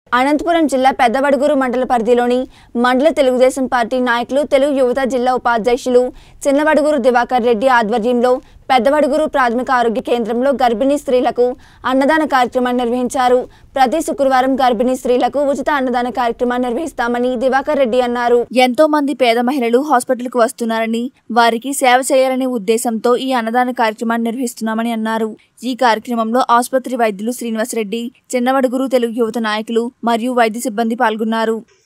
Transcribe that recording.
అనంతపురం జిల్లా పెద్దవడుగురు మండల పరిధిలోని మండల తెలుగుదేశం పార్టీ నాయకులు తెలుగు యువత జిల్లా ఉపాధ్యక్షులు చిన్నవడుగురు దివాకర్ రెడ్డి ఆధ్వర్యంలో పెద్దవడుగురు ప్రాథమిక ఆరోగ్య కేంద్రంలో గర్భిణీ స్త్రీలకు అన్నదాన కార్యక్రమాన్ని నిర్వహించారు ప్రతి శుక్రవారం గర్భిణీ స్త్రీలకు ఉచిత అన్నదాన కార్యక్రమాన్ని నిర్వహిస్తామని దివాకర్ రెడ్డి అన్నారు ఎంతో మంది పేద మహిళలు హాస్పిటల్కు వస్తున్నారని వారికి సేవ చేయాలనే ఉద్దేశంతో ఈ అన్నదాన కార్యక్రమాన్ని నిర్వహిస్తున్నామని అన్నారు ఈ కార్యక్రమంలో ఆసుపత్రి వైద్యులు శ్రీనివాసరెడ్డి చిన్నవడుగురు తెలుగు యువత నాయకులు మరియు వైద్య సిబ్బంది పాల్గొన్నారు